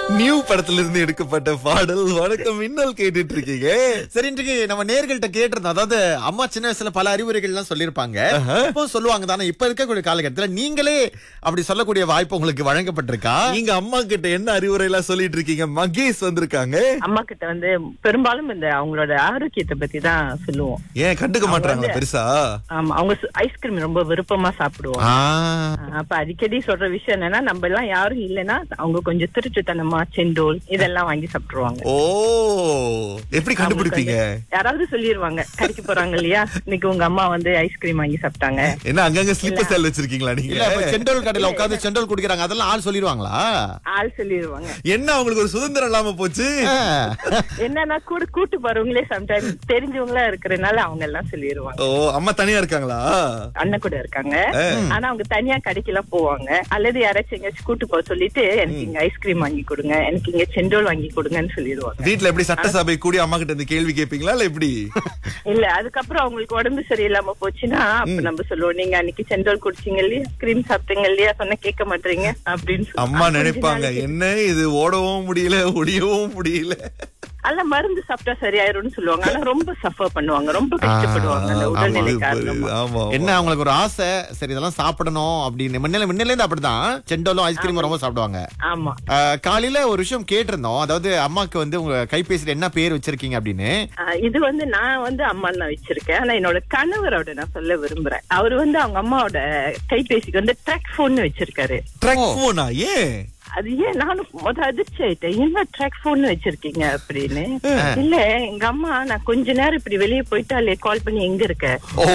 New படத்துல இருந்து எடுக்கப்பட்ட பாடல் வணக்கம் மின்னல் கேட்டுட்டு இருக்கீங்க சரி இன்றைக்கு நம்ம நேர்கள்ட்ட கேட்டிருந்தோம் அதாவது அம்மா சின்ன வயசுல பல அறிவுரைகள் எல்லாம் சொல்லியிருப்பாங்க இப்போ சொல்லுவாங்க தானே இப்ப இருக்கக்கூடிய காலகட்டத்துல நீங்களே அப்படி சொல்லக்கூடிய வாய்ப்பு உங்களுக்கு வழங்கப்பட்டிருக்கா நீங்க அம்மா கிட்ட என்ன அறிவுரை எல்லாம் சொல்லிட்டு இருக்கீங்க மகேஷ் வந்திருக்காங்க அம்மா கிட்ட வந்து பெரும்பாலும் இந்த அவங்களோட ஆரோக்கியத்தை பத்தி தான் சொல்லுவோம் ஏன் கண்டுக்க மாட்டாங்களா பெருசா ஆமா அவங்க ஐஸ்கிரீம் ரொம்ப விருப்பமா சாப்பிடுவாங்க ஆ, அப்ப அடிக்கடி சொல்ற விஷயம் என்னன்னா நம்ம எல்லாம் யாரும் இல்லைன்னா அவங்க கொஞ்சம் திருட்டுத்தனமா செண்டோல் இதெல்லாம் வாங்கி சாப்பிட்டுருவாங்க ஓ எப்படி கண்டுபிடிப்பீங்க யாராவது சொல்லிருவாங்க கடைக்கு போறாங்க இல்லையா இன்னைக்கு உங்க அம்மா வந்து ஐஸ்கிரீம் வாங்கி சாப்பிட்டாங்க என்ன அங்கங்க ஸ்லீப்பர் செல் வச்சிருக்கீங்களா இல்ல நீங்க இப்ப செண்டோல் கடையில உட்கார்ந்து செண்டோல் குடிக்கிறாங்க அதெல்லாம் ஆள் சொல்லிடுவாங்களா ஆள் சொல்லிருவாங்க என்ன அவங்களுக்கு ஒரு சுதந்திரம் இல்லாம போச்சு ஆ. என்னன்னா கூட கூட்டு போறவங்களே சம்டைம் தெரிஞ்சவங்களா இருக்கிறதுனால அவங்க எல்லாம் சொல்லிருவாங்க ஓ அம்மா தனியா இருக்காங்களா அண்ணன் கூட இருக்காங்க ஆனா அவங்க தனியா கடைக்கெல்லாம் போவாங்க அல்லது யாராச்சும் எங்கேயாச்சும் கூட்டு போக சொல்லிட்டு எனக்கு இங்க ஐஸ்கிரீம் வாங்கி கொடுங்க எனக்கு இங்க செண்டோல் வாங்கி கொடுங்கன்னு சொல்லிடுவாங்க வீட்ல எப்படி சட்டசபை கூடி அம்மா கிட்ட இந்த கேள்வி கேட்பீங்களா இல்ல எப்படி இல்ல அதுக்கப்புறம் அவங்களுக்கு உடம்பு சரியில்லாம போச்சுன்னா அப்ப நம்ம சொல்லுவோம் நீங்க அன்னைக்கு செண்டோல் குடிச்சீங்க இல்லையா கிரீம் சாப்பிட்டீங்க இல்லையா சொன்ன கேட்க மாட்டீங்க அப்படின்னு சொல்லி- அம்மா கொஞ்ச நினைப்பாங்க நாளைக்கு- என்ன இது ஓடவும் முடியல ஒடியவும் முடியல அல்ல மருந்து சாப்பிட்டா சரியாயிரும்னு சொல்லுவாங்க ஆனா ரொம்ப சஃபர் பண்ணுவாங்க ரொம்ப கஷ்டப்படுவாங்க அந்த உடல்நிலை காரணமா ஆமா என்ன அவங்களுக்கு ஒரு ஆசை சரி இதெல்லாம் சாப்பிடணும் அப்படின்னு முன்னில முன்னில இருந்து அப்படிதான் செண்டோலும் ஐஸ்கிரீமும் ரொம்ப சாப்பிடுவாங்க ஆமா ஆ, காலையில ஒரு விஷயம் கேட்டிருந்தோம் அதாவது அம்மாக்கு வந்து உங்க கைபேசியில என்ன பேர் வச்சிருக்கீங்க அப்படின்னு ஆஹ் இது வந்து நான் வந்து அம்மா தான் வச்சிருக்கேன் ஆனா என்னோட கணவரோட நான் சொல்ல விரும்புறேன் அவர் வந்து அவங்க அம்மாவோட கைபேசிக்கு வந்து ட்ராக் போன் வச்சிருக்காரு ட்ரக் போனா ஏன் அது ஏன் நானும் முத அதிர்ச்சி ஆயிட்டேன் என்ன ட்ராக் போன் வச்சிருக்கீங்க அப்படின்னு இல்ல எங்க அம்மா நான் கொஞ்ச நேரம் இப்படி வெளியே போயிட்டாலே கால் பண்ணி எங்க இருக்க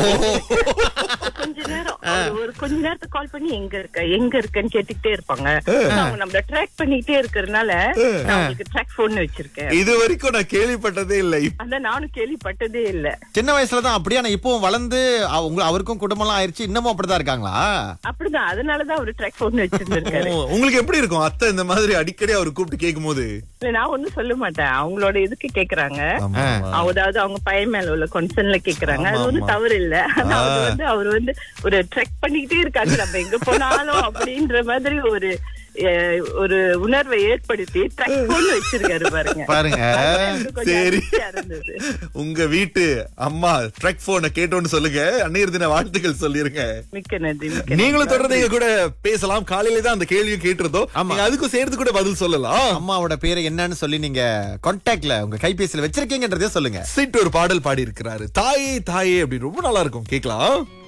கொஞ்ச நேரம் ஒரு- ஒரு கொஞ்ச நேரத்துக்கு கால் பண்ணி எங்க இருக்க எங்க இருக்கன்னு கேட்டுக்கிட்டே இருப்பாங்க அவங்க நம்மள ட்ராக் பண்ணிக்கிட்டே இருக்கறதுனால நான் உங்களுக்கு ட்ராக் போன் வச்சிருக்கேன் இது வரைக்கும் நான் கேள்விப்பட்டதே இல்ல இப்ப அதான் நானும் கேள்விப்பட்டதே இல்ல சின்ன வயசுல தான் அப்படியே ஆனா இப்பவும் வளர்ந்து அவ- உங்க அவருக்கும் குடும்பம்லாம் ஆயிருச்சு இன்னமும் அப்படிதான் இருக்காங்களா அப்படிதான் அதனாலதான் அவரு ட்ராக் போன் வச்சிருந்திருக்காரு ஓ, உங்களுக்கு எப்படி இருக்கும் அத்தை இந்த மாதிரி அடிக்கடி அவர் கூப்பிட்டு கேட்கும் போது இல்ல நான் ஒண்ணும் சொல்ல மாட்டேன் அவங்களோட இதுக்கு கேக்குறாங்க ஆமா. அதாவது அவங்க பையன் மேல உள்ள கன்சர்ன்ல கேக்குறாங்க அது வந்து தவறு இல்ல ஆனா அது வந்து அவர் வந்து ஒரு ட்ரெக் பண்ணிக்கிட்டே இருக்காங்க நம்ம எங்க போனாலும் அப்படின்ற மாதிரி ஒரு அஹ், ஒரு உணர்வை ஏற்படுத்தி ட்ரெக் போன் வச்சிருக்காரு பாருங்க பாருங்க எனக்கு கொஞ்சம் சரி. அதிர்ச்சியா இருந்தது உங்க வீட்டு அம்மா ட்ரக் போனை கேட்டோன்னு சொல்லுங்க அன்னையர் தின வாழ்த்துக்கள் சொல்லிருங்க மிக்க நன்றி மிக்க நன்றி. நீங்களும் தொடர்ந்து எங்க கூட பேசலாம் காலையில தான் அந்த கேள்வியும் கேட்டிருந்தோம் நீங்க அதுக்கும் சேர்த்து கூட பதில் சொல்லலாம் அம்மாவோட பேரை என்னன்னு சொல்லி நீங்க கான்டாக்ட்ல உங்க கைபேசியில வச்சிருக்கீங்கன்றதே சொல்லுங்க சிட் ஒரு பாடல் பாடி இருக்கிறாரு தாயே தாயே அப்படி ரொம்ப நல்லா இருக்கும் கேக்கலாம்